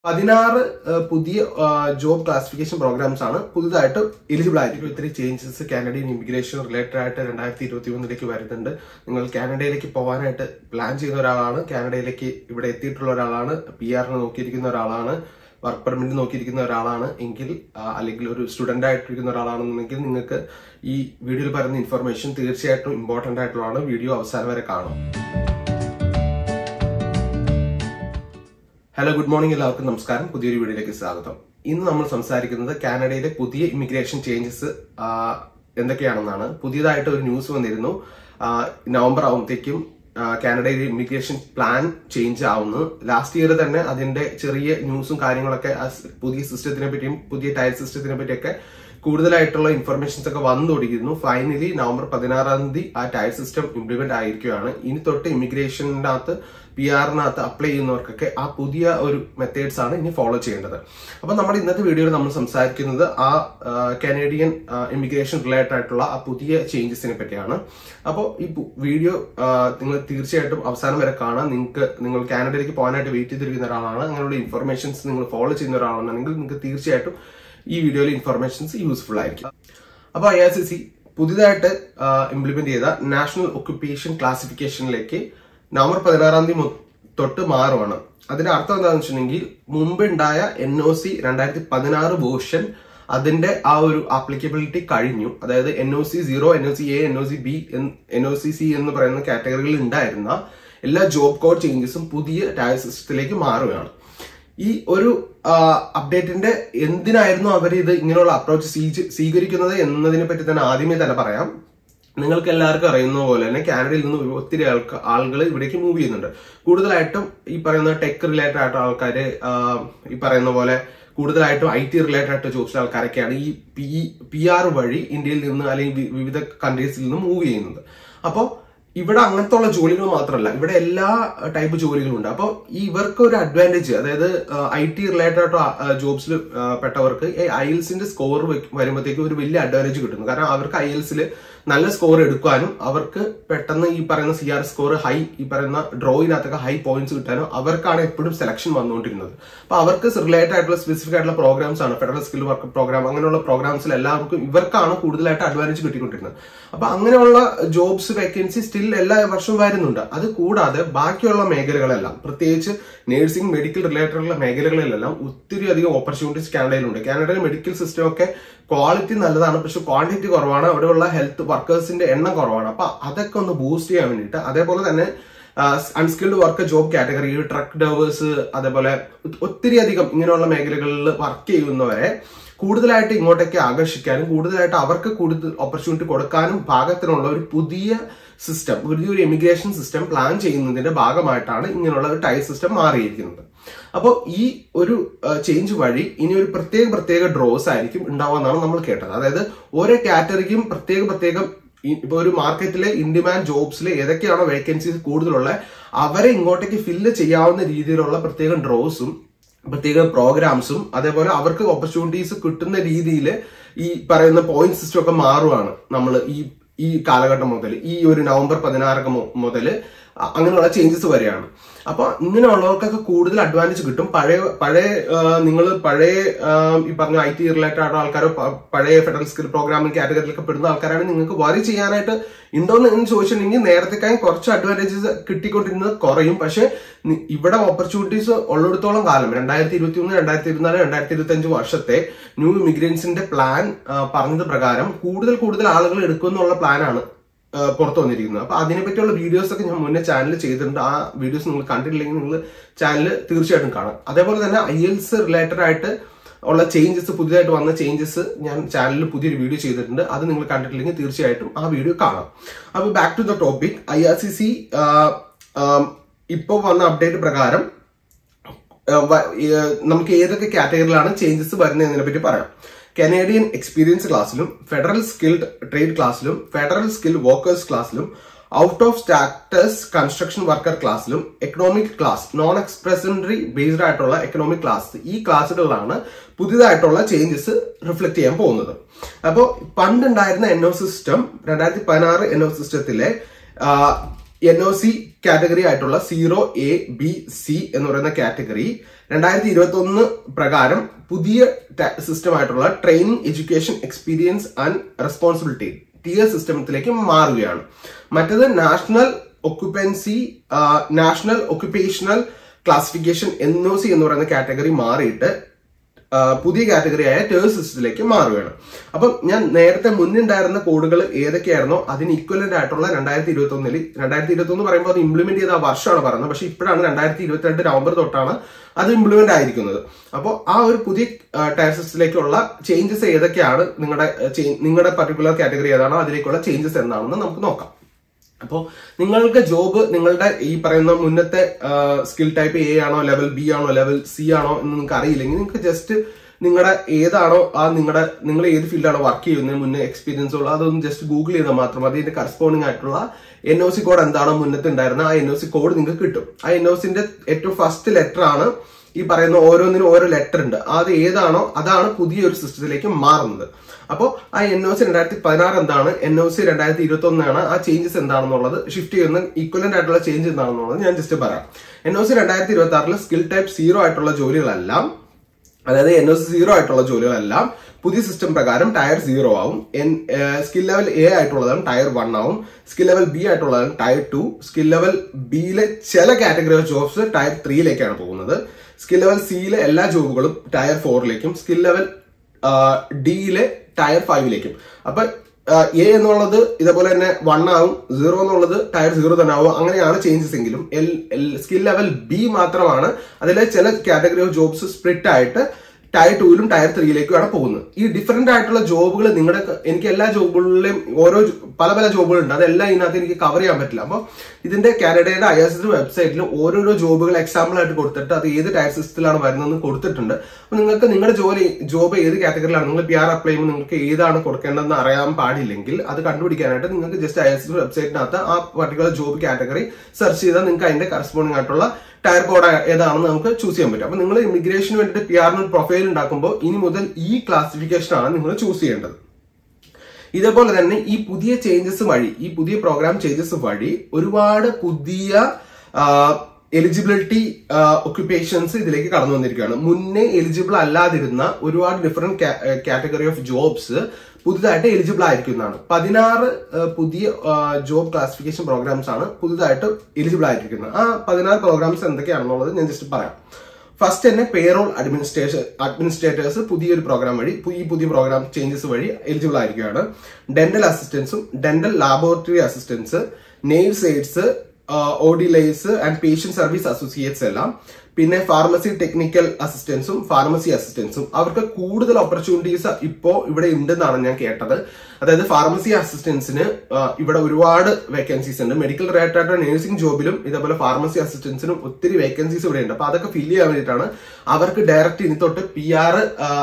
പതിനാറ് ഏഹ്, പുതിയ job classification programmes ആണ് പുതുതായിട്ട് എലിജിബിൾ ആയിരിക്കും ഒത്തിരി ചേഞ്ചസ് കാനഡിയൻ ഇമിഗ്രേഷൻ റിലേറ്റഡ് ആയിട്ട് രണ്ടായിരത്തി ഇരുപത്തി മൂന്നിലേക്ക് വരുന്നുണ്ട് നിങ്ങൾ കാനഡയിലേക്ക് പോകാനായിട്ട് പ്ലാൻ ചെയ്യുന്ന ഒരാളാണ് കാനഡയിലേക്ക് ഇവിടെ എത്തിയിട്ടുള്ള ഒരാളാണ് പി ആറിന് നോക്കിയിരിക്കുന്ന ഒരാളാണ് വർക്ക് പെർമിറ്റ് നോക്കിയിരിക്കുന്ന ഒരാളാണ് എങ്കിൽ ആ, അല്ലെങ്കിൽ ഒരു സ്റ്റുഡന്റ് ആയിട്ടിരിക്കുന്ന ഒരാളാണെന്നുണ്ടെങ്കിൽ നിങ്ങൾക്ക് ഈ വീഡിയോയിൽ പറയുന്ന ഇൻഫർമേഷൻ തീർച്ചയായിട്ടും ഇമ്പോർട്ടന്റ് ആയിട്ടുള്ളതാണ് വീഡിയോ അവസാനം വരെ കാണും ഹലോ ഗുഡ് മോർണിംഗ് എല്ലാവർക്കും നമസ്കാരം പുതിയൊരു വീഡിയോയിലേക്ക് സ്വാഗതം ഇന്ന് നമ്മൾ സംസാരിക്കുന്നത് കാനഡയിലെ പുതിയ ഇമിഗ്രേഷൻ ചേഞ്ചസ് എന്തൊക്കെയാണെന്നാണ് പുതിയതായിട്ട് ഒരു ന്യൂസ് വന്നിരുന്നു ആ, നവംബർ ആവുമ്പോഴത്തേക്കും ആ, കാനഡയിലെ ഇമിഗ്രേഷൻ പ്ലാൻ ചേഞ്ച് ആവുന്നു ലാസ്റ്റ് ഇയർ തന്നെ അതിന്റെ ചെറിയ ന്യൂസും കാര്യങ്ങളൊക്കെ ആ സ് പുതിയ സിസ്റ്റത്തിനെ പറ്റിയും പുതിയ ടയർ സിസ്റ്റത്തിനെ പറ്റിയൊക്കെ കൂടുതലായിട്ടുള്ള ഇൻഫർമേഷൻസ് ഒക്കെ വന്നു തുടങ്ങിയിരുന്നു ഫൈനലി നവംബർ പതിനാറാം തീയതി ആ ടയർ സിസ്റ്റം ഇംപ്ലിമെന്റ് ആയിരിക്കുകയാണ് ഇനി തൊട്ട് ഇമിഗ്രേഷനകത്ത് പി ആറിനകത്ത് അപ്ലൈ ചെയ്യുന്നവർക്കൊക്കെ ആ പുതിയ ഒരു മെത്തേഡ്സ് ആണ് ഇനി ഫോളോ ചെയ്യേണ്ടത് അപ്പൊ നമ്മുടെ ഇന്നത്തെ വീഡിയോയിൽ നമ്മൾ സംസാരിക്കുന്നത് ആ കനേഡിയൻ ഇമിഗ്രേഷൻ റിലേറ്റഡ് ആയിട്ടുള്ള ആ പുതിയ ചേഞ്ചസിനെ പറ്റിയാണ് അപ്പോൾ ഈ വീഡിയോ നിങ്ങൾ തീർച്ചയായിട്ടും അവസാനം വരെ കാണാൻ നിങ്ങൾക്ക് നിങ്ങൾ കാനഡയിലേക്ക് പോകാനായിട്ട് വെയിറ്റ് ചെയ്തിരിക്കുന്ന ഒരാളാണ് അങ്ങനെയുള്ള ഇൻഫർമേഷൻസ് നിങ്ങൾ ഫോളോ ചെയ്യുന്ന ഒരാളാണെങ്കിൽ നിങ്ങൾക്ക് തീർച്ചയായിട്ടും ഈ വീഡിയോയിലെ ഇൻഫർമേഷൻസ് യൂസ്ഫുൾ ആയിരിക്കും അപ്പൊ ഐ ആർ സി സി പുതിയതായിട്ട് ഇംപ്ലിമെന്റ് ചെയ്ത നാഷണൽ ഒക്യുപ്പേഷൻ ക്ലാസിഫിക്കേഷനിലേക്ക് നവംബർ പതിനാറാം തീയതി മു- തൊട്ട് മാറുവാണ് അതിന്റെ അർത്ഥം എന്താണെന്ന് വെച്ചിട്ടുണ്ടെങ്കിൽ മുമ്പ് ഉണ്ടായ എൻ ഒ സി രണ്ടായിരത്തി പതിനാറ് വേർഷൻ അതിന്റെ ആ ഒരു ആപ്ലിക്കബിലിറ്റി കഴിഞ്ഞു അതായത് N O C zero N O C A N O C B N O C C എന്ന് പറയുന്ന കാറ്റഗറിയിൽ ഉണ്ടായിരുന്ന എല്ലാ ജോബ് കോഡ് ചേഞ്ചസും പുതിയ ടാക്സ് സിസ്റ്റത്തിലേക്ക് മാറുകയാണ് ഈ ഒരു അപ്ഡേറ്റിന്റെ എന്തിനായിരുന്നു അവർ ഇത് ഇങ്ങനെയുള്ള അപ്രോച്ച് സ്വീകരിക്കുന്നത് എന്നതിനെ പറ്റി തന്നെ ആദ്യമേ തന്നെ പറയാം നിങ്ങൾക്ക് എല്ലാവർക്കും അറിയുന്ന പോലെ തന്നെ കാനഡയിൽ നിന്ന് ഒരു ഒത്തിരി ആൾക്കാർ ആളുകൾ ഇവിടേക്ക് മൂവ് ചെയ്യുന്നുണ്ട് കൂടുതലായിട്ടും ഈ പറയുന്ന ടെക് റിലേറ്റഡ് ആയിട്ട് ആൾക്കാര് ആ, ഈ പറയുന്ന പോലെ കൂടുതലായിട്ടും ഐ ടി റിലേറ്റഡ് ആയിട്ട് ജോബ്സ് ആൾക്കാരൊക്കെയാണ് ഈ പി പി ആർ വഴി ഇന്ത്യയിൽ നിന്ന് അല്ലെങ്കിൽ വി- വിവിധ കൺട്രീസിൽ നിന്ന് മൂവ് ചെയ്യുന്നത് അപ്പോൾ ഇവിടെ അങ്ങനത്തെ ഉള്ള ജോലികൾ മാത്രമല്ല ഇവിടെ എല്ലാ ടൈപ്പ് ജോലികളും ഉണ്ട് അപ്പോൾ ഈ ഇവർക്ക് ഒരു അഡ്വാൻറ്റേജ് അതായത് ഐ ടി റിലേറ്റഡ് ആയിട്ട് ജോബ്സിൽ പെട്ടവർക്ക് ഈ ഐഎൽസിന്റെ സ്കോർ വരുമ്പോഴത്തേക്ക് ഒരു വലിയ അഡ്വാൻറ്റേജ് കിട്ടുന്നു കാരണം അവർക്ക് ഐഎൽസിൽ നല്ല സ്കോർ എടുക്കാനും അവർക്ക് പെട്ടെന്ന് ഈ പറയുന്ന സി ആർ സ്കോർ ഹൈ ഈ പറയുന്ന ഡ്രോയിനകത്തൊക്കെ ഹൈ പോയിന്റ്സ് കിട്ടാനും അവർക്കാണ് എപ്പോഴും സെലക്ഷൻ വന്നുകൊണ്ടിരുന്നത് അപ്പൊ അവർക്ക് റിലേറ്റഡ് ആയിട്ടുള്ള സ്പെസിഫിക് ആയിട്ടുള്ള പ്രോഗ്രാംസ് ആണ് ഫെഡറൽ സ്കിൽ വർക്ക് പ്രോഗ്രാം അങ്ങനെയുള്ള പ്രോഗ്രാംസിൽ എല്ലാവർക്കും ഇവർക്കാണ് കൂടുതലായിട്ട് അഡ്വാൻറ്റേജ് കിട്ടിക്കൊണ്ടിരുന്നത് അപ്പൊ അങ്ങനെയുള്ള ജോബ്സ് വേക്കൻസി സ്റ്റിൽ എല്ലാ വർഷവും വരുന്നുണ്ട് അത് കൂടാതെ ബാക്കിയുള്ള മേഖലകളെല്ലാം പ്രത്യേകിച്ച് നേഴ്സിംഗ് മെഡിക്കൽ റിലേറ്റഡ് ഉള്ള മേഖലകളിലെല്ലാം ഒത്തിരി അധികം ഓപ്പർച്യൂണിറ്റീസ് കാനഡയിലുണ്ട് കാനഡയിലെ മെഡിക്കൽ സിസ്റ്റം ഒക്കെ ക്വാളിറ്റി നല്ലതാണ് പക്ഷെ ക്വാണ്ടിറ്റി കുറവാണ് അവിടെയുള്ള ഹെൽത്ത് വർക്കേഴ്സിന്റെ എണ്ണം കുറവാണ് അപ്പൊ അതൊക്കെ ഒന്ന് ബൂസ്റ്റ് ചെയ്യാൻ വേണ്ടിയിട്ട് അതേപോലെ തന്നെ unskilled work job category truck drivers അതേപോലെ ഒത്തിരി അധികം ഇങ്ങനെയുള്ള മേഖലകളിൽ വർക്ക് ചെയ്യുന്നവരെ കൂടുതലായിട്ട് ഇങ്ങോട്ടേക്ക് ആകർഷിക്കാനും കൂടുതലായിട്ട് അവർക്ക് കൂടുതൽ ഓപ്പർച്യൂണിറ്റി കൊടുക്കാനും പാകത്തിനുള്ള ഒരു പുതിയ സിസ്റ്റം പുതിയൊരു ഇമിഗ്രേഷൻ സിസ്റ്റം പ്ലാൻ ചെയ്യുന്നതിന്റെ ഭാഗമായിട്ടാണ് ഇങ്ങനെയുള്ള ഒരു ടൈർ സിസ്റ്റം മാറിയിരിക്കുന്നത് അപ്പോൾ ഈ ഒരു ചേഞ്ച് വഴി ഇനി ഒരു പ്രത്യേക പ്രത്യേക ഡ്രോസ് ആയിരിക്കും ഉണ്ടാവുമെന്നാണ് നമ്മൾ കേട്ടത് അതായത് ഓരോ കാറ്റഗറിക്കും പ്രത്യേക പ്രത്യേകം ഈ- ഇപ്പൊ ഒരു മാർക്കറ്റിലെ ഇൻ ഡിമാൻഡ് ജോബ്സിൽ ഏതൊക്കെയാണോ വേക്കൻസീസ് കൂടുതലുള്ള അവരെ ഇങ്ങോട്ടേക്ക് ഫില്ല് ചെയ്യാവുന്ന രീതിയിലുള്ള പ്രത്യേകം ഡ്രോസും പ്രത്യേക പ്രോഗ്രാംസും അതേപോലെ അവർക്ക് ഓപ്പർച്യൂണിറ്റീസ് കിട്ടുന്ന രീതിയിൽ ഈ പറയുന്ന പോയിന്റ് സിസ്റ്റം ഒക്കെ മാറുവാണ് നമ്മൾ ഈ ഈ കാലഘട്ടം മുതൽ ഈ ഒരു നവംബർ പതിനാറൊക്കെ മുതൽ അങ്ങനെയുള്ള ചേഞ്ചസ് വരികയാണ് അപ്പൊ ഇങ്ങനെയുള്ളവർക്കൊക്കെ കൂടുതൽ അഡ്വാൻറ്റേജ് കിട്ടും പഴയ പഴയ നിങ്ങൾ പഴയ ആ, ഈ പറഞ്ഞ ഐ ടി റിലേറ്റഡ് ആയിട്ടുള്ള ആൾക്കാരോ പ- പഴയ ഫെഡറൽ സ്കിൽ പ്രോഗ്രാമിംഗ് കാറ്റഗറിയിലൊക്കെ പെടുന്ന ആൾക്കാരാണ് നിങ്ങൾക്ക് വറി ചെയ്യാനായിട്ട് ഉണ്ടോന്ന് എന്ന് ചോദിച്ചിട്ടുണ്ടെങ്കിൽ നേരത്തേക്കായി കുറച്ച് അഡ്വാൻറ്റേജസ് കിട്ടിക്കൊണ്ടിരുന്നത് കുറയും പക്ഷെ നി- ഇവിടെ ഓപ്പർച്യൂണിറ്റീസ് ഉള്ളിടത്തോളം കാലം രണ്ടായിരത്തി ഇരുപത്തി ഒന്ന് രണ്ടായിരത്തി ഇരുപത്തിനാല് രണ്ടായിരത്തി ഇരുപത്തി അഞ്ച് വർഷത്തെ ന്യൂ ഇമിഗ്രൻസിന്റെ പ്ലാൻ പറഞ്ഞത് പ്രകാരം കൂടുതൽ കൂടുതൽ ആളുകൾ എടുക്കുമെന്നുള്ള പ്ലാനാണ് ആഹ് പുറത്തു വന്നിരിക്കുന്നത് അപ്പൊ അതിനെപ്പറ്റിയുള്ള വീഡിയോസ് ഒക്കെ ഞാൻ മുന്നേ ചാനൽ ചെയ്തിട്ടുണ്ട് ആ വീഡിയോസ് നിങ്ങൾ കണ്ടിട്ടില്ലെങ്കിൽ നിങ്ങൾ ചാനൽ തീർച്ചയായിട്ടും കാണാം അതേപോലെ തന്നെ ഐ എൽസ് റിലേറ്റഡ് ആയിട്ട് ഉള്ള ചേഞ്ചസ് പുതിയതായിട്ട് വന്ന ചേഞ്ചസ് ഞാൻ ചാനലിൽ പുതിയൊരു വീഡിയോ ചെയ്തിട്ടുണ്ട് അത് നിങ്ങൾ കണ്ടിട്ടില്ലെങ്കിൽ തീർച്ചയായിട്ടും ആ വീഡിയോ കാണാം അപ്പൊ back to the topic I R C C ഇപ്പോൾ വന്ന അപ്ഡേറ്റ് പ്രകാരം ഏഹ് വ- ഏഹ് നമുക്ക് ഏതൊക്കെ കാറ്റഗറിയിലാണ് ചേഞ്ചസ് വരുന്നതിനെ പറ്റി പറയാം കനേഡിയൻ എക്സ്പീരിയൻസ് ക്ലാസ്സിലും ഫെഡറൽ സ്കിൽഡ് ട്രേഡ് ക്ലാസ്സിലും ഫെഡറൽ സ്കിൽ വർക്കേഴ്സ് ക്ലാസ്സിലും out of status construction worker ക്ലാസ്സിലും economic class non express entry based ആയിട്ടുള്ള എക്കണോമിക് ക്ലാസ് ഈ ക്ലാസ്സുകളിലാണ് പുതിയതായിട്ടുള്ള ചേഞ്ചസ് റിഫ്ലക്ട് ചെയ്യാൻ പോകുന്നത് അപ്പോൾ പണ്ടുണ്ടായിരുന്ന എൻ ഒ സിസ്റ്റം രണ്ടായിരത്തി പതിനാറ് എൻ ഒ സിസ്റ്റത്തിലെ എൻ ഒ സി കാറ്റഗറി ആയിട്ടുള്ള സീറോ എ ബി സി എന്ന് പറയുന്ന കാറ്റഗറി രണ്ടായിരത്തി ഇരുപത്തി ഒന്ന് പ്രകാരം പുതിയ സിസ്റ്റം ആയിട്ടുള്ള training education experience and responsibility tier സിസ്റ്റത്തിലേക്ക് മാറുകയാണ് മറ്റത് national occupancy national occupational classification N O C എന്ന് പറയുന്ന കാറ്റഗറി മാറിയിട്ട് ആ, പുതിയ കാറ്റഗറിയായ ടേർ സിസ്റ്റത്തിലേക്ക് മാറുകയാണ് അപ്പം ഞാൻ നേരത്തെ മുന്നുണ്ടായിരുന്ന കോഡുകൾ ഏതൊക്കെയായിരുന്നോ അതിന് ഇക്വലന്റ് ആയിട്ടുള്ള രണ്ടായിരത്തി ഇരുപത്തി ഒന്നിൽ രണ്ടായിരത്തി ഇരുപത്തി ഒന്ന് പറയുമ്പോൾ അത് ഇംപ്ലിമെന്റ് ചെയ്ത ആ വർഷമാണ് പറയുന്നത് പക്ഷെ ഇപ്പോഴാണ് രണ്ടായിരത്തി ഇരുപത്തിരണ്ട് നവംബർ തൊട്ടാണ് അത് ഇംപ്ലിമെന്റ് ആയിരിക്കുന്നത് അപ്പോൾ ആ ഒരു പുതിയ ടയർ സിസ്റ്റത്തിലേക്കുള്ള ചേഞ്ചസ് ഏതൊക്കെയാണ് നിങ്ങളുടെ നിങ്ങളുടെ പർട്ടിക്കുലർ കാറ്റഗറി ഏതാണോ അതിലേക്കുള്ള ചേഞ്ചസ് എന്താണെന്ന് നമുക്ക് നോക്കാം അപ്പോൾ നിങ്ങൾക്ക് ജോബ് നിങ്ങളുടെ ഈ പറയുന്ന മുന്നത്തെ സ്കിൽ ടൈപ്പ് എ ആണോ ലെവൽ ബി ആണോ ലെവൽ സി ആണോ എന്ന് നിങ്ങൾക്ക് അറിയില്ലെങ്കിൽ നിങ്ങൾക്ക് ജസ്റ്റ് നിങ്ങളുടെ ഏതാണോ ആ നിങ്ങളുടെ നിങ്ങൾ ഏത് ഫീൽഡാണോ വർക്ക് ചെയ്യുന്നതിന് മുന്നേ എക്സ്പീരിയൻസ് ഉള്ള അതൊന്ന് ജസ്റ്റ് ഗൂഗിൾ ചെയ്താൽ മാത്രം മതി ഇതിന്റെ കറസ്പോണ്ടിങ് ആയിട്ടുള്ള എൻ ഒ സി കോഡ് എന്താണോ മുന്നത്തെ ഉണ്ടായിരുന്ന ആ എൻ ഒ സി കോഡ് നിങ്ങൾക്ക് കിട്ടും ആ എൻ ഒ സിന്റെ ഏറ്റവും ഫസ്റ്റ് ലെറ്റർ ആണ് ഈ പറയുന്ന ഓരോന്നിനും ഓരോ ലെറ്റർ ഉണ്ട് അത് ഏതാണോ അതാണ് പുതിയൊരു സിസ്റ്റത്തിലേക്ക് മാറുന്നത് അപ്പോൾ ആ എൻ ഒ സി രണ്ടായിരത്തി പതിനാറ് എന്താണ് എൻ ഒ സി രണ്ടായിരത്തി ഇരുപത്തി ഒന്നാണ് ആ ചേഞ്ചസ് എന്താണെന്നുള്ളത് ഷിഫ്റ്റ് ചെയ്യുന്ന ഈക്വലന്റ് ആയിട്ടുള്ള ചേഞ്ച് എന്താണെന്നുള്ളത് ഞാൻ ജസ്റ്റ് പറയാം എൻ ഒ സി രണ്ടായിരത്തി ഇരുപത്തി ആറിൽ സ്കിൽ ടൈപ്പ് സീറോ ആയിട്ടുള്ള ജോലികളെല്ലാം അതായത് എൻ ഒ സി സീറോ ആയിട്ടുള്ള ജോലികളെല്ലാം പുതിയ സിസ്റ്റം പ്രകാരം ടയർ സീറോ ആവും എൻ സ്കിൽ ലെവൽ എ ആയിട്ടുള്ളതാണ് ടയർ വൺ ആവും സ്കിൽ ലെവൽ ബി ആയിട്ടുള്ളതാണ് ടയർ ടു സ്കിൽ ലെവൽ ബിയിലെ ചില കാറ്റഗറി ഓഫ് ജോബ്സ് ടയർ ത്രീയിലേക്കാണ് പോകുന്നത് സ്കിൽ ലെവൽ സിയിലെ എല്ലാ ജോബുകളും ടയർ ഫോറിലേക്കും സ്കിൽ ലെവൽ ഡിയിലെ ടയർ ഫൈവിലേക്കും അപ്പൊ എ എന്നുള്ളത് ഇതേപോലെ തന്നെ വൺ ആവും സീറോ എന്നുള്ളത് ടയർ സീറോ തന്നെ ആവും അങ്ങനെയാണ് ചേഞ്ചസ് എങ്കിലും എൽ സ്കിൽ ലെവൽ ബി മാത്രമാണ് അതിലെ ചില കാറ്റഗറി ഓഫ് ജോബ്സ് സ്പ്ലിറ്റ് ആയിട്ട് ടയർ ടൂയിലും ടയർ ത്രീയിലേക്കുമാണ് പോകുന്നത് ഈ ഡിഫറെന്റ് ആയിട്ടുള്ള ജോബുകൾ നിങ്ങളുടെ എനിക്ക് എല്ലാ ജോബുകളിലെയും ഓരോ ജോ- പല പല ജോബുകളുണ്ട് അതെല്ലാം ഇതിനകത്ത് എനിക്ക് കവർ ചെയ്യാൻ പറ്റില്ല അപ്പോൾ ഇതിന്റെ കാനഡയുടെ ഐ എസ് വെബ്സൈറ്റിൽ ഓരോരോ ജോബുകൾ എക്സാമ്പിൾ ആയിട്ട് കൊടുത്തിട്ട് അത് ഏത് ടയർ സിസ്റ്റത്തിലാണ് വരുന്നതെന്ന് കൊടുത്തിട്ടുണ്ട് അപ്പോൾ നിങ്ങൾക്ക് നിങ്ങളുടെ ജോലി ജോബ് ഏത് കാറ്റഗറിയിലാണ് നിങ്ങൾ പി ആർ അപ്ലൈ ചെയ്യുമ്പോൾ നിങ്ങൾക്ക് ഏതാണ് കൊടുക്കേണ്ടതെന്ന് അറിയാൻ പാടില്ലെങ്കിൽ അത് കണ്ടുപിടിക്കാനായിട്ട് നിങ്ങൾക്ക് ജസ്റ്റ് ഐ എസ് വെബ്സൈറ്റിനകത്ത് ആ പർട്ടിക്കുലർ ജോബ് കാറ്റഗറി സെർച്ച് ചെയ്താൽ നിങ്ങൾക്ക് അതിന്റെ കറസ്പോണ്ടിങ് ആയിട്ടുള്ള ടയർ കോഡ് ഏതാണെന്ന് നമുക്ക് ചൂസ് ചെയ്യാൻ പറ്റും അപ്പൊ നിങ്ങൾ ഇമിഗ്രേഷന് വേണ്ടിയിട്ട് പി ആറിന് പ്രൊഫൈൽ ഉണ്ടാക്കുമ്പോൾ ഇനി മുതൽ ഈ ക്ലാസിഫിക്കേഷൻ ആണ് നിങ്ങൾ ചൂസ് ചെയ്യേണ്ടത് ഇതേപോലെ തന്നെ ഈ പുതിയ ചേഞ്ചസ് വഴി ഈ പുതിയ പ്രോഗ്രാം ചേഞ്ചസ് വഴി ഒരുപാട് പുതിയ എലിജിബിലിറ്റി ഒക്യുപ്പേഷൻസ് ഇതിലേക്ക് കടന്നു വന്നിരിക്കുകയാണ് മുന്നേ എലിജിബിൾ അല്ലാതിരുന്ന ഒരുപാട് ഡിഫറെന്റ് കാറ്റഗറി ഓഫ് ജോബ്സ് പുതുതായിട്ട് എലിജിബിൾ ആയിരിക്കുന്നതാണ് പതിനാറ് ആ, പുതിയ ജോബ് ക്ലാസിഫിക്കേഷൻ പ്രോഗ്രാംസ് ആണ് പുതുതായിട്ട് എലിജിബിൾ ആയിരിക്കുന്നത് ആ പതിനാറ് പ്രോഗ്രാംസ് എന്തൊക്കെയാണെന്നുള്ളത് ഞാൻ ജസ്റ്റ് പറയാം ഫസ്റ്റ് തന്നെ പേറോൾ അഡ്മിനിസ്ട്രേഷൻ അഡ്മിനിസ്ട്രേറ്റേഴ്സ് പുതിയൊരു പ്രോഗ്രാം വഴി പു- ഈ പുതിയ പ്രോഗ്രാം ചേഞ്ചസ് വഴി എലിജിബിൾ ആയിരിക്കുകയാണ് ഡെന്റൽ അസിസ്റ്റൻസും dental laboratory assistance nurse aides orderlies and patient service associates എല്ലാം പിന്നെ ഫാർമസി ടെക്നിക്കൽ അസിസ്റ്റൻസും ഫാർമസി അസിസ്റ്റൻസും അവർക്ക് കൂടുതൽ ഓപ്പർച്യൂണിറ്റീസ് ഇപ്പോ ഇവിടെ ഉണ്ടെന്നാണ് ഞാൻ കേട്ടത് അതായത് ഫാർമസി അസിസ്റ്റൻസിന് ഇവിടെ ഒരുപാട് വേക്കൻസീസ് ഉണ്ട് മെഡിക്കൽ റിലേറ്റഡ് ആയിട്ട് നഴ്സിംഗ് ജോബിലും ഇതേപോലെ ഫാർമസി അസിസ്റ്റൻസിനും ഒത്തിരി വേക്കൻസീസ് ഇവിടെ ഉണ്ട് അപ്പൊ അതൊക്കെ ഫില്ല് ചെയ്യാൻ വേണ്ടിയിട്ടാണ് അവർക്ക് ഡയറക്റ്റ് ഇനി തൊട്ട് പി ആർ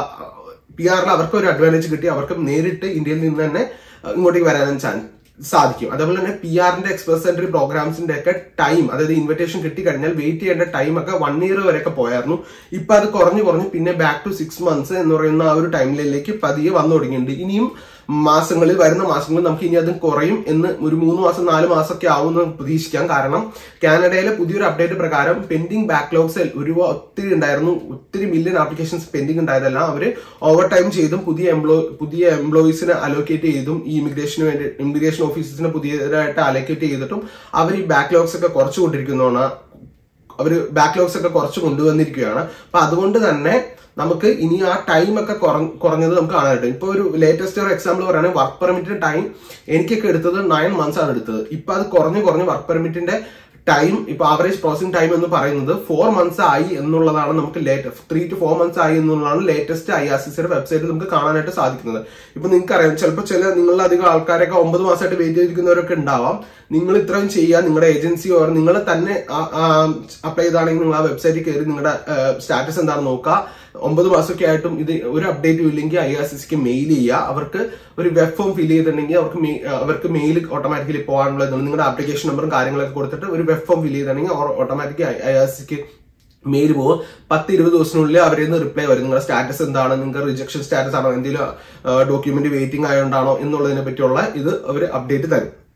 പി ആറിൽ അവർക്ക് ഒരു അഡ്വാൻറ്റേജ് കിട്ടി അവർക്ക് നേരിട്ട് ഇന്ത്യയിൽ നിന്ന് തന്നെ ആ, ഇങ്ങോട്ടേക്ക് വരാനും ചാൻസ് സാധിക്കും അതേപോലെ തന്നെ പി ആറിന്റെ എക്സ്പ്രസ് എൻട്രി പ്രോഗ്രാംസിന്റെ ഒക്കെ ടൈം അതായത് ഇൻവിറ്റേഷൻ കിട്ടിക്കഴിഞ്ഞാൽ വെയിറ്റ് ചെയ്യേണ്ട ടൈം ഒക്കെ വൺ ഇയർ വരെയൊക്കെ പോയായിരുന്നു ഇപ്പൊ അത് കുറഞ്ഞു കുറഞ്ഞ് പിന്നെ ബാക്ക് ടു സിക്സ് മന്ത്സ് എന്ന് പറയുന്ന ആ ഒരു ടൈമിലേക്ക് പതിയെ വന്നു തുടങ്ങിയിട്ടുണ്ട് ഇനിയും മാസങ്ങളിൽ വരുന്ന മാസങ്ങളിൽ നമുക്ക് ഇനി അത് കുറയും എന്ന് ഒരു മൂന്ന് മാസം നാല് മാസമൊക്കെ ആവുമെന്ന് പ്രതീക്ഷിക്കാം കാരണം കാനഡയിലെ പുതിയൊരു അപ്ഡേറ്റ് പ്രകാരം പെൻഡിങ് ബാക്ക്ലോഗ്സ് ഒരുപാട് ഒത്തിരി ഉണ്ടായിരുന്നു ഒത്തിരി മില്യൺ ആപ്ലിക്കേഷൻസ് പെൻഡിങ് ഉണ്ടായതെല്ലാം അവര് ഓവർ ടൈം ചെയ്തും പുതിയ എംപ്ലോ പുതിയ എംപ്ലോയീസിനെ അലോക്കേറ്റ് ചെയ്തും ഈ ഇമിഗ്രേഷന് വേണ്ടി ഇമിഗ്രേഷൻ ഓഫീസേഴ്സിനെ പുതിയതായിട്ട് അലോക്കേറ്റ് ചെയ്തിട്ടും അവർ ഈ ബാക്ക്ലോഗ്സ് ഒക്കെ കുറച്ചുകൊണ്ടിരിക്കുന്നതാണ് അവർ ബാക്ക്ലോഗ്സ് ഒക്കെ കുറച്ച് കൊണ്ടുവന്നിരിക്കുകയാണ് അപ്പൊ അതുകൊണ്ട് തന്നെ നമുക്ക് ഇനി ആ ടൈം ഒക്കെ കുറ- കുറഞ്ഞത് നമുക്ക് കാണാൻ പറ്റും ഇപ്പൊ ഒരു ലേറ്റസ്റ്റ് ഒരു എക്സാമ്പിൾ പറയുകയാണെങ്കിൽ വർക്ക് പെർമിറ്റിന്റെ ടൈം എനിക്കൊക്കെ എടുത്തത് നയൻ മന്ത്സ് ആണ് എടുത്തത് ഇപ്പൊ അത് കുറഞ്ഞു കുറഞ്ഞ് വർക്ക് പെർമിറ്റിന്റെ ടൈം ഇപ്പൊ ആവറേജ് പ്രോസസിംഗ് ടൈം എന്ന് പറയുന്നത് ഫോർ മന്ത്സ് ആയി എന്നുള്ളതാണ് നമുക്ക് latest three two four months ആയി എന്നുള്ളതാണ് ലേറ്റസ്റ്റ് ഐ ആർ സി സിയുടെ വെബ്സൈറ്റിൽ നമുക്ക് കാണാനായിട്ട് സാധിക്കുന്നത് ഇപ്പൊ നിങ്ങൾക്ക് അറിയാം ചിലപ്പോൾ ചില നിങ്ങളിൽ അധികം ആൾക്കാരൊക്കെ ഒമ്പത് മാസമായിട്ട് വെയിറ്റ് ചെയ്തിരിക്കുന്നവരൊക്കെ ഉണ്ടാവാം നിങ്ങൾ ഇത്രയും ചെയ്യുക നിങ്ങളുടെ ഏജൻസി ഓർ നിങ്ങൾ തന്നെ അപ്ലൈ ചെയ്താണെങ്കിൽ നിങ്ങൾ ആ വെബ്സൈറ്റിൽ കയറി നിങ്ങളുടെ സ്റ്റാറ്റസ് എന്താണെന്ന് നോക്കുക ഒമ്പത് മാസമൊക്കെ ആയിട്ടും ഇത് ഒരു അപ്ഡേറ്റും ഇല്ലെങ്കിൽ ഐ ആർ സി സിക്ക് മെയിൽ ചെയ്യുക അവർക്ക് ഒരു വെബ് ഫോം ഫിൽ ചെയ്തിട്ടുണ്ടെങ്കിൽ അവർക്ക് മെ- അവർക്ക് മെയിൽ ഓട്ടോമാറ്റിക്കലി പോകാനുള്ള ഇതാണ് നിങ്ങളുടെ ആപ്ലിക്കേഷൻ നമ്പറും കാര്യങ്ങളൊക്കെ കൊടുത്തിട്ട് ഒരു വെബ് ഫോം ഫിൽ ചെയ്തിട്ടുണ്ടെങ്കിൽ ഓട്ടോമാറ്റിക് ഐ ആർ സിക്ക് മെയിൽ പോകും പത്ത് ഇരുപത് ദിവസത്തിനുള്ളിൽ അവരിൽ നിന്ന് റിപ്ലൈ വരും നിങ്ങളുടെ സ്റ്റാറ്റസ് എന്താണ് നിങ്ങൾക്ക് റിജക്ഷൻ സ്റ്റാറ്റസ് ആണോ എന്തെങ്കിലും ഡോക്യുമെന്റ് വെയിറ്റിംഗ് ആയതുകൊണ്ടാണോ എന്നുള്ളതിനെ പറ്റിയുള്ള ഇത് അവർ അപ്ഡേറ്റ് തരും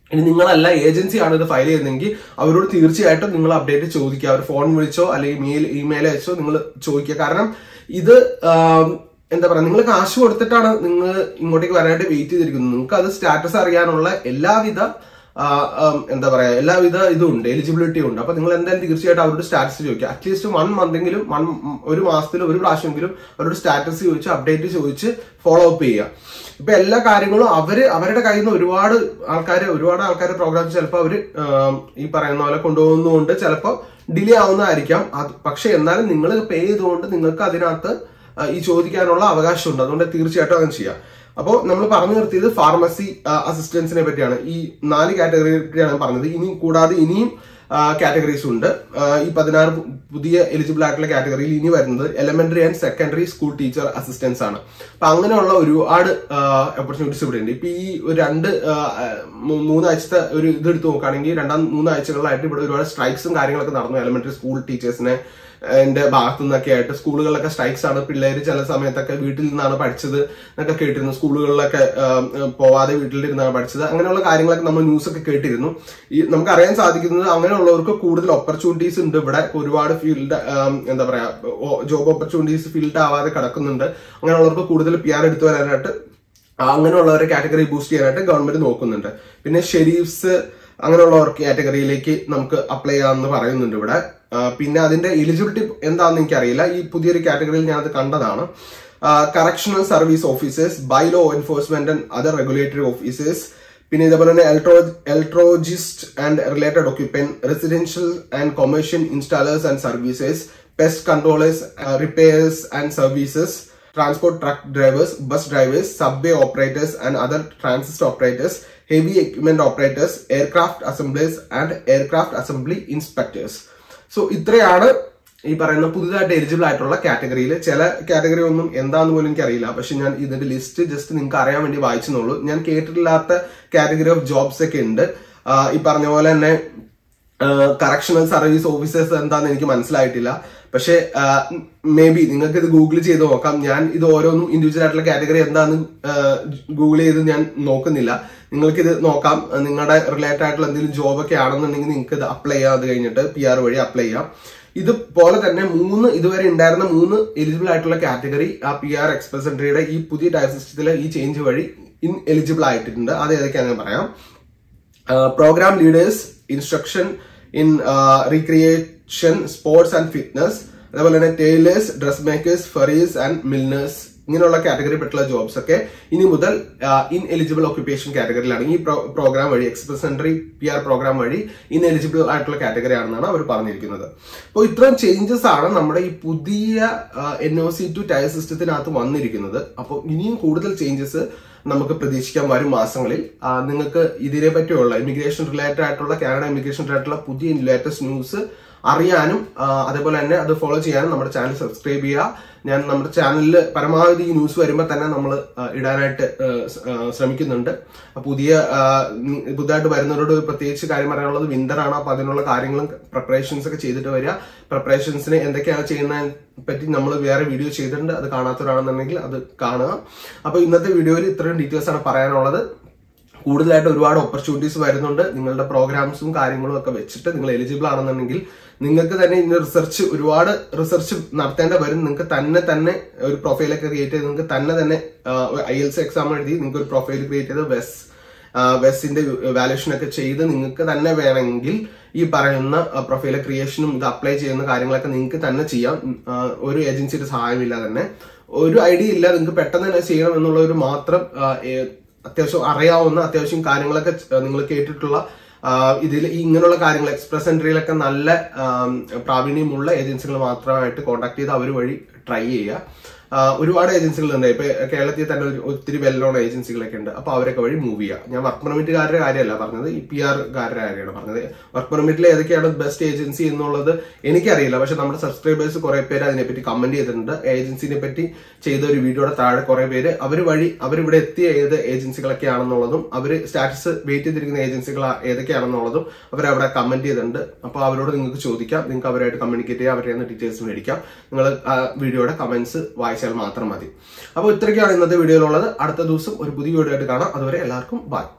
ഇനി നിങ്ങളല്ല ഏജൻസി ആണ് ഇത് ഫയൽ ചെയ്യുന്നതെങ്കിൽ അവരോട് തീർച്ചയായിട്ടും നിങ്ങൾ അപ്ഡേറ്റ് ചോദിക്കുക അവർ ഫോൺ വിളിച്ചോ അല്ലെങ്കിൽ മെയിൽ ഇമെയിൽ അയച്ചോ നിങ്ങൾ ചോദിക്കുക കാരണം ഇത് ആം, എന്താ പറയാ നിങ്ങൾ കാശ് കൊടുത്തിട്ടാണ് നിങ്ങൾ ഇങ്ങോട്ടേക്ക് വരാനായിട്ട് വെയിറ്റ് ചെയ്തിരിക്കുന്നത് നിങ്ങൾക്ക് അത് സ്റ്റാറ്റസ് അറിയാനുള്ള എല്ലാവിധ ആ, ആം, എന്താ പറയാ എല്ലാവിധ ഇതും ഉണ്ട് എലിജിബിലിറ്റി ഉണ്ട് അപ്പൊ നിങ്ങൾ എന്തായാലും തീർച്ചയായിട്ടും അവരോട് സ്റ്റാറ്റസ് ചോദിക്കുക അറ്റ്ലീസ്റ്റ് വൺ മന്തെങ്കിലും വൺ ഒരു മാസത്തിൽ ഒരു പ്രാവശ്യമെങ്കിലും അവരോട് സ്റ്റാറ്റസ് ചോദിച്ച് അപ്ഡേറ്റ് ചോദിച്ച് ഫോളോ അപ്പ് ചെയ്യുക ഇപ്പൊ എല്ലാ കാര്യങ്ങളും അവര് അവരുടെ കയ്യിൽ നിന്ന് ഒരുപാട് ആൾക്കാർ ഒരുപാട് ആൾക്കാർ പ്രോഗ്രാം ചിലപ്പോൾ അവര് ആം, ഈ പറയുന്ന പോലെ കൊണ്ടുപോകുന്നതുകൊണ്ട് ചിലപ്പോൾ ഡിലേ ആവുന്നതായിരിക്കാം അത് പക്ഷെ എന്നാലും നിങ്ങൾ പേ ചെയ്തുകൊണ്ട് നിങ്ങൾക്ക് അതിനകത്ത് ആ, ഈ ചോദിക്കാനുള്ള അവകാശമുണ്ട് അതുകൊണ്ട് തീർച്ചയായിട്ടും അങ്ങനെ ചെയ്യാം അപ്പോൾ നമ്മൾ പറഞ്ഞു നിർത്തിയത് ഫാർമസി അസിസ്റ്റൻസിനെ പറ്റിയാണ് ഈ നാല് കാറ്റഗറിയെ പറ്റിയാണ് പറഞ്ഞത് ഇനി കൂടാതെ ഇനിയും കാറ്റഗറീസ് ഉണ്ട് ആ, ഈ പതിനാറ് പു- പുതിയ എലിജിബിൾ ആയിട്ടുള്ള കാറ്റഗറിയിൽ ഇനി വരുന്നത് elementary and secondary school teacher assistance ആണ് അപ്പൊ അങ്ങനെയുള്ള ഒരുപാട് ഓപ്പർച്യൂണിറ്റീസ് ഇവിടെ ഉണ്ട് ഇപ്പൊ ഈ ഒരു രണ്ട് ആ, മൂ- മൂന്നാഴ്ചത്തെ ഒരു ഇത് എടുത്ത് നോക്കുകയാണെങ്കിൽ രണ്ടാം മൂന്നാഴ്ചകളിലായിട്ട് ഇവിടെ ഒരുപാട് സ്ട്രൈക്സും കാര്യങ്ങളൊക്കെ നടന്നു എലിമെന്ററി സ്കൂൾ ടീച്ചേഴ്സിനെ എന്റെ ഭാഗത്തു നിന്നൊക്കെ ആയിട്ട് സ്കൂളുകളിലൊക്കെ സ്ട്രൈക്സ് ആണ് പിള്ളേര് ചില സമയത്തൊക്കെ വീട്ടിൽ നിന്നാണ് പഠിച്ചത് എന്നൊക്കെ കേട്ടിരുന്നു സ്കൂളുകളിലൊക്കെ ആം, പോവാതെ വീട്ടിലിരുന്നാണ് പഠിച്ചത് അങ്ങനെയുള്ള കാര്യങ്ങളൊക്കെ നമ്മൾ ന്യൂസ് ഒക്കെ കേട്ടിരുന്നു ഈ നമുക്ക് അറിയാൻ സാധിക്കുന്നത് അങ്ങനെയുള്ളവർക്ക് കൂടുതൽ ഓപ്പർച്യൂണിറ്റീസ് ഉണ്ട് ഇവിടെ ഒരുപാട് ഫീൽഡ് എന്താ പറയാ ജോബ് ഓപ്പർച്യൂണിറ്റീസ് ഫീൽഡ് ആവാതെ കിടക്കുന്നുണ്ട് അങ്ങനെയുള്ളവർക്ക് കൂടുതൽ പി ആർ എടുത്തു വരാനായിട്ട് ആ, അങ്ങനെയുള്ളവരെ കാറ്റഗറി ബൂസ്റ്റ് ചെയ്യാനായിട്ട് ഗവൺമെന്റ് നോക്കുന്നുണ്ട് പിന്നെ ഷെരീഫ്സ് അങ്ങനെയുള്ളവർക്ക് കാറ്റഗറിയിലേക്ക് നമുക്ക് അപ്ലൈ ചെയ്യാമെന്ന് പറയുന്നുണ്ട് ഇവിടെ ആ, പിന്നെ അതിന്റെ എലിജിബിലിറ്റി എന്താണെന്ന് എനിക്കറിയില്ല ഈ പുതിയൊരു കാറ്റഗറിയിൽ ഞാനത് കണ്ടതാണ് correctional service officers by law enforcement and other regulatory officers പിന്നെ ഇതേപോലെ തന്നെ എൽട്രോ എൽട്രോജിസ്റ്റ് ആൻഡ് റിലേറ്റഡ് ഒക്യുപ്പൻ residential and commercial installers and services pest controllers repairs and services transport truck drivers, bus drivers, subway operators, and other transit operators, heavy equipment operators, aircraft assemblers, and aircraft assembly inspectors. So ഇത്രയാണ് ഈ പറയുന്ന പുതുതായിട്ട് eligible ആയിട്ടുള്ള കാറ്റഗറിയിൽ ചില category ഒന്നും എന്താന്ന് പോലും എനിക്ക് അറിയില്ല പക്ഷെ ഞാൻ ഇതിന്റെ ലിസ്റ്റ് ജസ്റ്റ് നിങ്ങൾക്ക് അറിയാൻ വേണ്ടി വായിച്ചെന്നുള്ളൂ ഞാൻ കേട്ടിട്ടില്ലാത്ത കാറ്റഗറി ഓഫ് ജോബ്സ് ഒക്കെ ഉണ്ട് ആ, ഈ പറഞ്ഞ പോലെ തന്നെ കറക്ഷണൽ സർവീസ് ഓഫീസേഴ്സ് എന്താന്ന് എനിക്ക് മനസ്സിലായിട്ടില്ല പക്ഷെ മേ ബി നിങ്ങൾക്ക് ഇത് ഗൂഗിൾ ചെയ്ത് നോക്കാം ഞാൻ ഇത് ഓരോന്നും ഇൻഡിവിജ്വൽ ആയിട്ടുള്ള കാറ്റഗറി എന്താന്ന് ഗൂഗിൾ ചെയ്ത് ഞാൻ നോക്കുന്നില്ല നിങ്ങൾക്ക് ഇത് നോക്കാം നിങ്ങളുടെ റിലേറ്റഡ് ആയിട്ടുള്ള എന്തെങ്കിലും ജോബ് ഒക്കെ ആണെന്നുണ്ടെങ്കിൽ നിങ്ങൾക്ക് ഇത് അപ്ലൈ ചെയ്യാം അത് കഴിഞ്ഞിട്ട് പി ആർ വഴി അപ്ലൈ ചെയ്യാം ഇതുപോലെ തന്നെ മൂന്ന് ഇതുവരെ ഉണ്ടായിരുന്ന മൂന്ന് എലിജിബിൾ ആയിട്ടുള്ള കാറ്റഗറി ആ പി ആർ എക്സ്പ്രസ് എൻട്രിയുടെ ഈ പുതിയ ടയർ സിസ്റ്റത്തിലെ ഈ ചേഞ്ച് വഴി ഇൻ എലിജിബിൾ ആയിട്ടുണ്ട് അത് ഏതൊക്കെയാണെന്ന് പറയാം program leaders instruction in recreation sports and fitness അതേപോലെ തന്നെ tailors dress makers furriers and milliners ഇങ്ങനെയുള്ള കാറ്റഗറി പെട്ടുള്ള ജോബ്സ് ഒക്കെ ഇനി മുതൽ ഇൻ എലിജിബിൾ ഓക്യുപ്പേഷൻ കാറ്റഗറിയിലാണ് ഈ പ്രോഗ്രാം വഴി express entry P R program വഴി ഇൻ എലിജിബിൾ ആയിട്ടുള്ള കാറ്റഗറി ആണെന്നാണ് അവർ പറഞ്ഞിരിക്കുന്നത് അപ്പോൾ ഇത്രയും ചേഞ്ചസ് ആണ് നമ്മുടെ ഈ പുതിയ N O C two tier സിസ്റ്റത്തിനകത്ത് വന്നിരിക്കുന്നത് അപ്പോൾ ഇനിയും കൂടുതൽ ചേഞ്ചസ് നമുക്ക് പ്രതീക്ഷിക്കാൻ വരും മാസങ്ങളിൽ ആ, നിങ്ങൾക്ക് ഇതിനെ പറ്റിയുള്ള ഇമിഗ്രേഷൻ റിലേറ്റഡ് ആയിട്ടുള്ള കാനഡ ഇമിഗ്രേഷൻ റിലേറ്റഡ് പുതിയ ലേറ്റസ്റ്റ് ന്യൂസ് അറിയാനും ആ, അതേപോലെ തന്നെ അത് ഫോളോ ചെയ്യാനും നമ്മുടെ ചാനൽ സബ്സ്ക്രൈബ് ചെയ്യുക ഞാൻ നമ്മുടെ ചാനലിൽ പരമാവധി ഈ ന്യൂസ് വരുമ്പോൾ തന്നെ നമ്മൾ ഇടാനായിട്ട് ആ, സ- ആ, ശ്രമിക്കുന്നുണ്ട് ആ, പുതിയ ആ, ഉം, പുതുതായിട്ട് വരുന്നവരോട് പ്രത്യേകിച്ച് കാര്യം പറയാനുള്ളത് വിന്റർ ആണ് അപ്പൊ അതിനുള്ള കാര്യങ്ങളും പ്രിപ്പറേഷൻസ് ഒക്കെ ചെയ്തിട്ട് വരിക പ്രിപ്പറേഷൻസിന് എന്തൊക്കെയാണ് ചെയ്യുന്നതിനെ പറ്റി നമ്മൾ വേറെ വീഡിയോ ചെയ്തിട്ടുണ്ട് അത് കാണാത്തവരാണെന്നുണ്ടെങ്കിൽ അത് കാണുക അപ്പൊ ഇന്നത്തെ വീഡിയോയിൽ ഇത്രയും ഡീറ്റെയിൽസ് ആണ് പറയാനുള്ളത് കൂടുതലായിട്ട് ഒരുപാട് ഓപ്പർച്യൂണിറ്റീസ് വരുന്നുണ്ട് നിങ്ങളുടെ പ്രോഗ്രാംസും കാര്യങ്ങളും ഒക്കെ വെച്ചിട്ട് നിങ്ങൾ എലിജിബിൾ ആണെന്നുണ്ടെങ്കിൽ നിങ്ങൾക്ക് തന്നെ ഇന്ന് റിസർച്ച് ഒരുപാട് റിസർച്ച് നടത്തേണ്ട വരും നിങ്ങൾക്ക് തന്നെ തന്നെ ഒരു പ്രൊഫൈലൊക്കെ ക്രിയേറ്റ് ചെയ്ത് നിങ്ങൾക്ക് തന്നെ തന്നെ ഐ എൽസ് എക്സാം എഴുതി നിങ്ങൾക്ക് ഒരു പ്രൊഫൈൽ ക്രിയേറ്റ് ചെയ്ത് വെസ് വെസ്സിന്റെ വാല്യൂഷൻ ഒക്കെ ചെയ്ത് നിങ്ങൾക്ക് തന്നെ വേണമെങ്കിൽ ഈ പറയുന്ന പ്രൊഫൈൽ ക്രിയേഷനും ഇത് അപ്ലൈ ചെയ്യുന്ന കാര്യങ്ങളൊക്കെ നിങ്ങൾക്ക് തന്നെ ചെയ്യാം ഉം, ആ, ഒരു ഏജൻസിയുടെ സഹായമില്ല തന്നെ ഒരു ഐഡിയ ഇല്ല നിങ്ങൾക്ക് പെട്ടെന്ന് തന്നെ ചെയ്യണം എന്നുള്ള ഒരു മാത്രം ആ, ഏ- അത്യാവശ്യം അറിയാവുന്ന അത്യാവശ്യം കാര്യങ്ങളൊക്കെ നിങ്ങൾ കേട്ടിട്ടുള്ള ഇതിൽ ഇങ്ങനെയുള്ള കാര്യങ്ങൾ എക്സ്പ്രസ് എൻട്രിയിലൊക്കെ നല്ല ആം, പ്രാവീണ്യമുള്ള ഏജൻസികൾ മാത്രമായിട്ട് കോൺടാക്ട് ചെയ്ത് അവർ വഴി ട്രൈ ചെയ്യുക ആ, ഒരുപാട് ഏജൻസികളുണ്ട് ഇപ്പൊ കേരളത്തിൽ തന്നെ ഒരു- ഒത്തിരി വെൽ നോൺ ഏജൻസികളൊക്കെ ഉണ്ട് അപ്പൊ അവരൊക്കെ വഴി മൂവ് ചെയ്യുക ഞാൻ വർക്ക് പെർമിറ്റുകാരുടെ കാര്യമല്ല പറഞ്ഞത് ഈ പി ആർകാരുടെ കാര്യമാണ് പറഞ്ഞത് വർക്ക് പെർമിറ്റിൽ ഏതൊക്കെയാണ് ബെസ്റ്റ് ഏജൻസി എന്നുള്ളത് എനിക്കറിയില്ല പക്ഷെ നമ്മുടെ സബ്സ്ക്രൈബേഴ്സ് കുറെ പേര് അതിനെപ്പറ്റി കമന്റ് ചെയ്തിട്ടുണ്ട് ഏജൻസിനെ പറ്റി ചെയ്ത ഒരു വീഡിയോയുടെ താഴെ കുറെ പേര് അവർ വഴി അവരിവിടെ എത്തിയ ഏത് ഏജൻസികളൊക്കെ ആണെന്നുള്ളതും അവർ സ്റ്റാറ്റസ് വെയിറ്റ് ചെയ്തിരിക്കുന്ന ഏജൻസികൾ ഏതൊക്കെയാണെന്നുള്ളതും അവരവിടെ കമന്റ് ചെയ്തിട്ടുണ്ട് അപ്പോൾ അവരോട് നിങ്ങൾക്ക് ചോദിക്കാം നിങ്ങൾക്ക് അവരായിട്ട് കമ്മ്യൂണിക്കേറ്റ് ചെയ്യാം അവരുടെ ഡീറ്റെയിൽസ് മേടിക്കാം നിങ്ങൾ ആ വീഡിയോയുടെ കമന്റ്സ് വായിച്ചാൽ മാത്രം മതി അപ്പോൾ ഇത്രയൊക്കെയാണ് ഇന്നത്തെ വീഡിയോയിലുള്ളത് അടുത്ത ദിവസം ഒരു പുതിയ വീഡിയോ ആയിട്ട് കാണാം അതുവരെ എല്ലാവർക്കും ബൈ